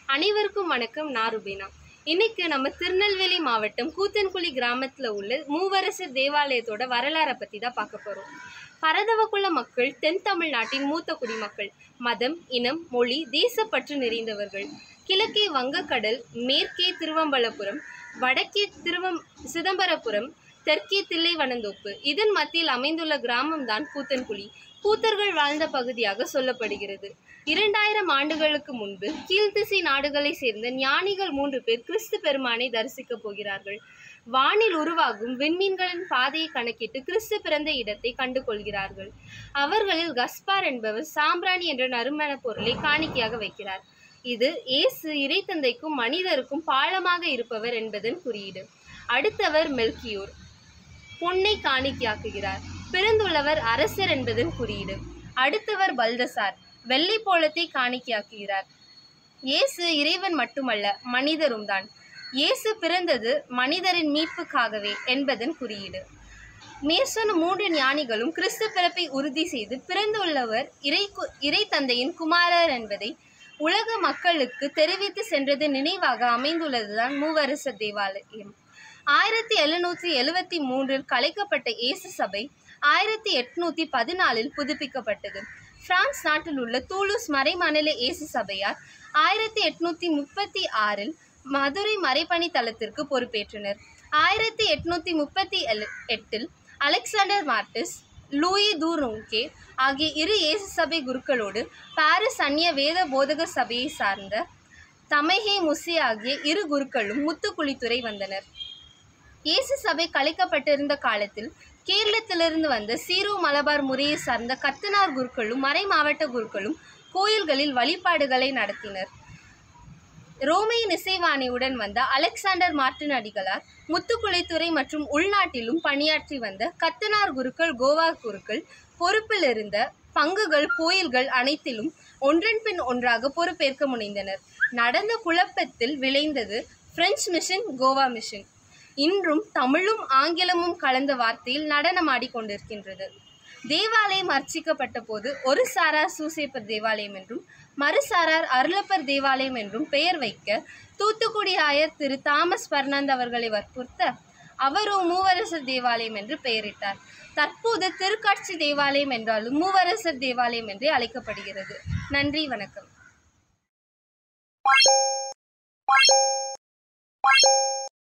அனைவருக்கும் வணக்கம் நான் ருபீனா இன்னைக்கு நம்ம திருநெல்வேலி மாவட்டம் கூத்தன்குழி கிராமத்தில் உள்ள மூவரசர் தேவாலயத்தோட வரலாறை பற்றி தான் பார்க்க போகிறோம் பரதவக்குள்ள மக்கள் தென் தமிழ்நாட்டின் மூத்த குடிமக்கள் மதம் இனம் மொழி தேசப்பற்று நிறைந்தவர்கள் கிழக்கே வங்கக்கடல் மேற்கே திருவம்பலபுரம் வடக்கே திருவம் சிதம்பரபுரம் தெற்கே தில்லைவனந்தோப்பு இதன் மத்தியில் அமைந்துள்ள கிராமம்தான் கூத்தன்குழி கூத்தர்கள் வாழ்ந்த பகுதியாக சொல்லப்படுகிறது இரண்டாயிரம் ஆண்டுகளுக்கு முன்பு கீழ்த்திசை நாடுகளை சேர்ந்த ஞானிகள் மூன்று பேர் கிறிஸ்து பெருமானை தரிசிக்கப் போகிறார்கள் வானில் உருவாகும் விண்மீன்களின் பாதையை கணக்கிட்டு கிறிஸ்து பிறந்த இடத்தை கண்டு கொள்கிறார்கள் அவர்களில் கஸ்பார் என்பவர் சாம்பிராணி என்ற நறுமண பொருளை காணிக்கையாக வைக்கிறார் இது இயேசு இறைத்தந்தைக்கும் மனிதருக்கும் பாலமாக இருப்பவர் என்பதன் குறியீடு அடுத்தவர் மெல்கியூர் பொன்னை காணிக்கையாக்குகிறார் பிறந்துள்ளவர் அரசர் என்பதன் குறியீடு அடுத்தவர் பல்தசார் வெள்ளை போலத்தை காணிக்கையாக்குகிறார் இயேசு இறைவன் மட்டுமல்ல மனிதரும் தான் இயேசு பிறந்தது மனிதரின் மீட்புக்காகவே என்பதன் குறியீடு மேற்சொன்ன மூன்று ஞானிகளும் கிறிஸ்து பிறப்பை உறுதி செய்து பிறந்துள்ளவர் இறை கு- இறை தந்தையின் குமாரர் என்பதை உலக மக்களுக்கு தெரிவித்து சென்றது நினைவாக அமைந்துள்ளதுதான் மூவரசர் தேவாலயம் ஆயிரத்தி எழுநூற்றி எழுவத்தி மூன்றில் கலைக்கப்பட்ட இயேசு சபை ஆயிரத்தி எட்நூத்தி பதினாலில் புதுப்பிக்கப்பட்டது பிரான்ஸ் நாட்டில் உள்ள தூலூஸ் மறைமணல இயேசு சபையார் ஆயிரத்தி எட்நூத்தி முப்பத்தி ஆறில் மதுரை மறைப்பணி தளத்திற்கு பொறுப்பேற்றனர் ஆயிரத்தி எட்நூத்தி முப்பத்தி எல்- எட்டில் அலெக்சாண்டர் மார்டிஸ் லூயி தூருங்கே ஆகிய இரு இயேசு சபை குருக்களோடு பாரிஸ் அந்நிய வேத போதக சபையை சார்ந்த தமைஹே முசி ஆகிய இரு குருக்களும் முத்துக்குளித்துறை வந்தனர் இயேசு சபை கலைக்கப்பட்டிருந்த காலத்தில் கேரளத்திலிருந்து வந்த சீரு மலபார் முறையை சார்ந்த கத்தனார் குருக்களும் மறை மாவட்ட குருக்களும் கோயில்களில் வழிபாடுகளை நடத்தினர் ரோமையின் இசைவாணியுடன் வந்த அலெக்சாண்டர் மார்டின் அடிகளார் முத்துக்குளித்துறை மற்றும் உள்நாட்டிலும் பணியாற்றி வந்த கத்தனார் குருக்கள் கோவா குருக்கள் பொறுப்பில் இருந்த பங்குகள் கோயில்கள் அனைத்திலும் ஒன்றன் பின் ஒன்றாக பொறுப்பேற்க முனைந்தனர் நடந்த குழப்பத்தில் விளைந்தது பிரெஞ்சு மிஷன் கோவா மிஷன் இன்றும் தமிழும் ஆங்கிலமும் கலந்த வார்த்தையில் நடனமாடிக் கொண்டிருக்கின்றது தேவாலயம் அர்ச்சிக்கப்பட்ட போது ஒரு சாரார் சூசேப்பர் தேவாலயம் என்றும் மறுசாரார் அருளப்பர் தேவாலயம் என்றும் பெயர் வைக்க தூத்துக்குடி ஆயர் திரு தாமஸ் பர்னாந்த் அவர்களை வற்புறுத்த அவரோ மூவரசர் தேவாலயம் என்று பெயரிட்டார் தற்போது திருக்காட்சி தேவாலயம் என்றாலும் மூவரசர் தேவாலயம் என்றே அழைக்கப்படுகிறது நன்றி வணக்கம்